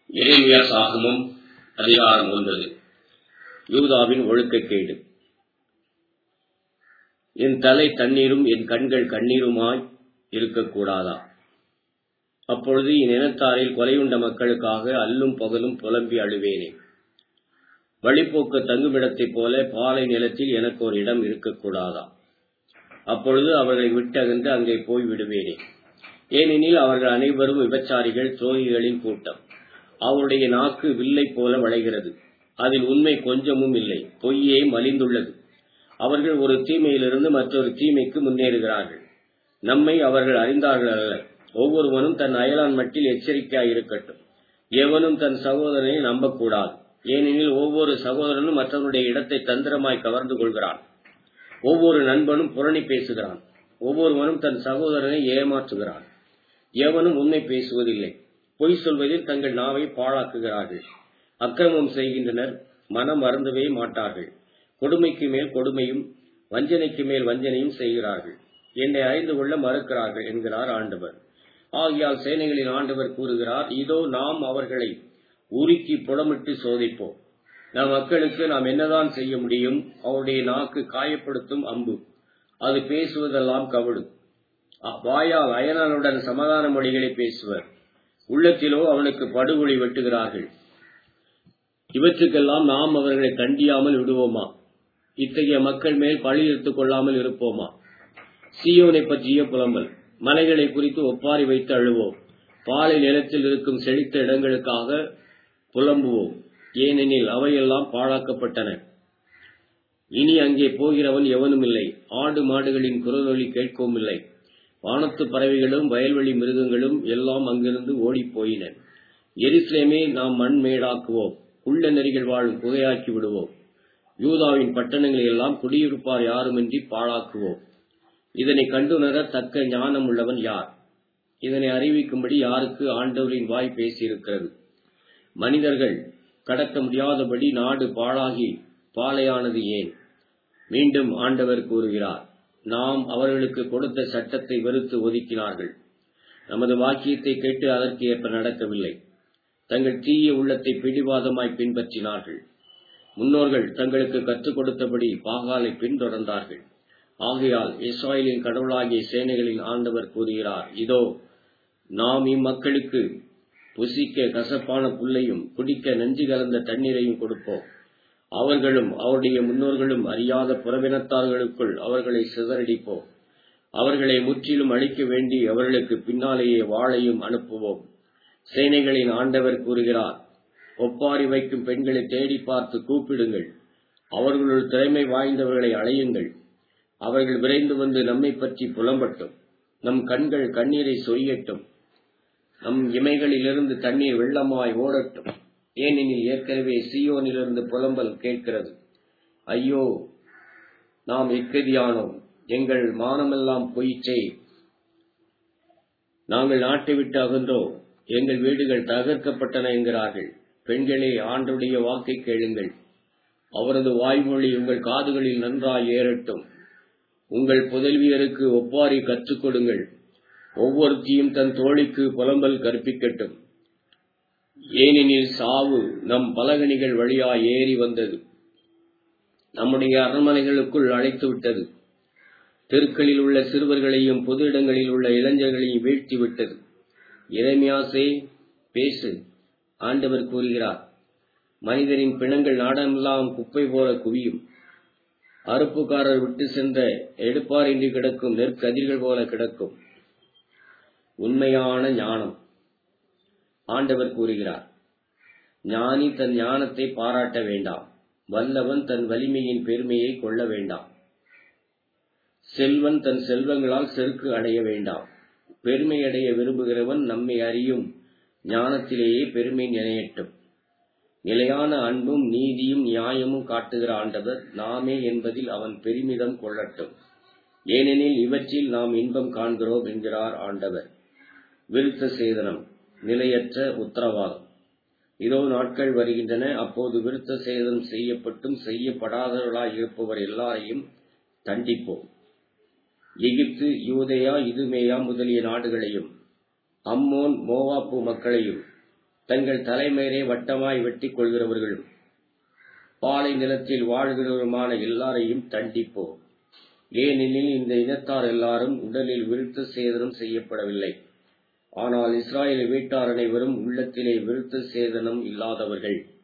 எரேமியா சாகமம் அதிகாரம் ஒன்பது யூதாவின் ஒழுக்கக்கேடு என் தலை தண்ணீரும் என் கண்கள் கண்ணீருமாய் இருக்கக்கூடாதா அப்பொழுது என் இனத்தாரில் கொலையுண்ட மக்களுக்காக அல்லும் பகலும் புலம்பி அழுவேனே வழிப்போக்கு தங்குமிடத்தைப் போல பாலை நிலத்தில் எனக்கு ஒரு இடம் இருக்கக்கூடாதா அப்பொழுது அவர்களை விட்டகன்று அங்கே போய் விடுவேனே ஏனெனில் அவர்கள் அனைவரும் விபச்சாரிகள் துரோகிகளின் கூட்டம் அவருடைய நாக்கு வில்லை போல வளைகிறது அதில் உண்மை கொஞ்சமும் இல்லை பொய்யே மலிந்துள்ளது அவர்கள் ஒரு தீமையிலிருந்து மற்றொரு தீமைக்கு முன்னேறுகிறார்கள் நம்மை அவர்கள் அறிந்தார்கள் அல்ல ஒவ்வொருவனும் தன் அயலான் மட்டில் எச்சரிக்கையாய் இருக்கட்டும் எவனும் தன் சகோதரனை நம்பக்கூடாது ஏனெனில் ஒவ்வொரு சகோதரனும் மற்றவனுடைய இடத்தை தந்திரமாய் கவர்ந்து கொள்கிறான் ஒவ்வொரு நண்பனும் புரணி பேசுகிறான் ஒவ்வொருவனும் தன் சகோதரனை ஏமாற்றுகிறான் எவனும் உண்மை பேசுவதில்லை பொய் சொல்வதில் தங்கள் நாவை பாழாக்குகிறார்கள் அக்கிரமம் செய்கின்றனர் மனம் மறந்தவே மாட்டார்கள் கொடுமைக்கு மேல் கொடுமையும் வஞ்சனைக்கு மேல் வஞ்சனையும் செய்கிறார்கள் என்னை அறிந்து கொள்ள மறுக்கிறார்கள் என்கிறார் ஆண்டவர் ஆகியால் சேனைகளின் ஆண்டவர் கூறுகிறார் இதோ நாம் அவர்களை உருக்கி புடமிட்டு சோதிப்போம் நம் மக்களுக்கு நாம் என்னதான் செய்ய முடியும் அவருடைய நாக்கு காயப்படுத்தும் அம்பு அது பேசுவதெல்லாம் கவடு வாயால் அயனானுடன் சமாதான மொழிகளை பேசுவர் உள்ளத்திலோ அவனுக்கு படுகொலை வெட்டுகிறார்கள் இவற்றுக்கெல்லாம் நாம் அவர்களை கண்டியாமல் விடுவோமா இத்தகைய மக்கள் மேல் பழி எடுத்துக் கொள்ளாமல் இருப்போமா சியோனை பற்றிய புலம்பல் மலைகளை குறித்து ஒப்பாரி வைத்து அழுவோம் பாலை நிலத்தில் இருக்கும் செழித்த இடங்களுக்காக புலம்புவோம் ஏனெனில் அவையெல்லாம் பாழாக்கப்பட்டன இனி அங்கே போகிறவன் எவனும் இல்லை ஆடு மாடுகளின் குரலொலி கேட்கவும் இல்லை வானத்து பறவைகளும் வயல்வெளி மிருகங்களும் எல்லாம் அங்கிருந்து ஓடிப் போயின எரிசிலேமே நாம் மண் மேடாக்குவோம் உள்ள நெறிகள் வாழும் புகையாக்கி விடுவோம் யூதாவின் பட்டணங்களை எல்லாம் குடியிருப்பார் யாருமின்றி பாழாக்குவோம் இதனை கண்டுணர தக்க ஞானம் உள்ளவன் யார் இதனை அறிவிக்கும்படி யாருக்கு ஆண்டவரின் வாய் பேசியிருக்கிறது மனிதர்கள் கடக்க முடியாதபடி நாடு பாழாகி பாலையானது ஏன் மீண்டும் ஆண்டவர் கூறுகிறார் நாம் அவர்களுக்கு கொடுத்த சட்டத்தை வெறுத்து ஒதுக்கினார்கள் நமது வாக்கியத்தை கேட்டு அதற்கு ஏற்ப நடக்கவில்லை தங்கள் தீய உள்ளத்தை பிடிவாதமாய் பின்பற்றினார்கள் முன்னோர்கள் தங்களுக்கு கற்றுக் கொடுத்தபடி பாகாலை பின்தொடர்ந்தார்கள் ஆகையால் இஸ்ராயலின் கடவுளாகிய சேனைகளின் ஆண்டவர் கூறுகிறார் இதோ நாம் இம்மக்களுக்கு புசிக்க கசப்பான புல்லையும் குடிக்க நஞ்சு கலந்த தண்ணீரையும் கொடுப்போம் அவர்களும் அவருடைய முன்னோர்களும் அறியாத புறவினத்தார்களுக்குள் அவர்களை சிதறடிப்போம் அவர்களை முற்றிலும் அழிக்க வேண்டி அவர்களுக்கு பின்னாலேயே வாழையும் அனுப்புவோம் சேனைகளின் ஆண்டவர் கூறுகிறார் ஒப்பாரி வைக்கும் பெண்களை தேடி பார்த்து கூப்பிடுங்கள் அவர்களுள் திறமை வாய்ந்தவர்களை அழையுங்கள் அவர்கள் விரைந்து வந்து நம்மை பற்றி புலம்பட்டும் நம் கண்கள் கண்ணீரை சொரியட்டும் நம் இமைகளிலிருந்து தண்ணீர் வெள்ளமாய் ஓடட்டும் ஏனெனில் ஏற்கனவே சியோனிலிருந்து புலம்பல் கேட்கிறது ஐயோ நாம் எக்கதியானோம் எங்கள் மானமெல்லாம் பொய்ச்சே நாங்கள் நாட்டை விட்டு அகன்றோம் எங்கள் வீடுகள் தகர்க்கப்பட்டன என்கிறார்கள் பெண்களே ஆண்டுடைய வாக்கை கேளுங்கள் அவரது வாய்மொழி உங்கள் காதுகளில் நன்றாய் ஏறட்டும் உங்கள் புதல்வியருக்கு ஒப்பாரி கற்றுக் கொடுங்கள் ஒவ்வொருத்தியும் தன் தோழிக்கு புலம்பல் கற்பிக்கட்டும் ஏனெனில் சாவு நம் பலகணிகள் வழியா ஏறி வந்தது நம்முடைய அரண்மனைகளுக்குள் அழைத்து விட்டது தெருக்களில் உள்ள சிறுவர்களையும் பொது இடங்களில் உள்ள இளைஞர்களையும் வீழ்த்தி விட்டது இறைமையாசே பேசு ஆண்டவர் கூறுகிறார் மனிதரின் பிணங்கள் நாடெல்லாம் குப்பை போல குவியும் அறுப்புக்காரர் விட்டு சென்ற எடுப்பாரின்றி கிடக்கும் நெற்கதிர்கள் போல கிடக்கும் உண்மையான ஞானம் ஆண்டவர் கூறுகிறார் ஞானி தன் ஞானத்தை பாராட்ட வேண்டாம் வல்லவன் தன் வலிமையின் பெருமையை கொள்ள வேண்டாம் செல்வன் தன் செல்வங்களால் செருக்கு அடைய வேண்டாம் பெருமை அடைய விரும்புகிறவன் நம்மை அறியும் ஞானத்திலேயே பெருமை நினையட்டும் நிலையான அன்பும் நீதியும் நியாயமும் காட்டுகிற ஆண்டவர் நாமே என்பதில் அவன் பெருமிதம் கொள்ளட்டும் ஏனெனில் இவற்றில் நாம் இன்பம் காண்கிறோம் என்கிறார் ஆண்டவர் விருத்த சேதனம் நிலையற்ற உத்தரவாதம் இதோ நாட்கள் வருகின்றன அப்போது விருத்த சேதனம் செய்யப்பட்டும் செய்யப்படாதவர்களாய் இருப்பவர் எல்லாரையும் தண்டிப்போம் எகிப்து யூதேயா இதுமேயா முதலிய நாடுகளையும் அம்மோன் மோவாப்பு மக்களையும் தங்கள் தலைமையிலே வட்டமாய் வெட்டிக் கொள்கிறவர்களும் பாலை நிலத்தில் வாழ்கிறவருமான எல்லாரையும் தண்டிப்போம் ஏனெனில் இந்த இனத்தார் எல்லாரும் உடலில் விருத்த சேதனம் செய்யப்படவில்லை ஆனால் இஸ்ராயேல் வீட்டார் அனைவரும் உள்ளத்திலே விருத்த சேதனம் இல்லாதவர்கள்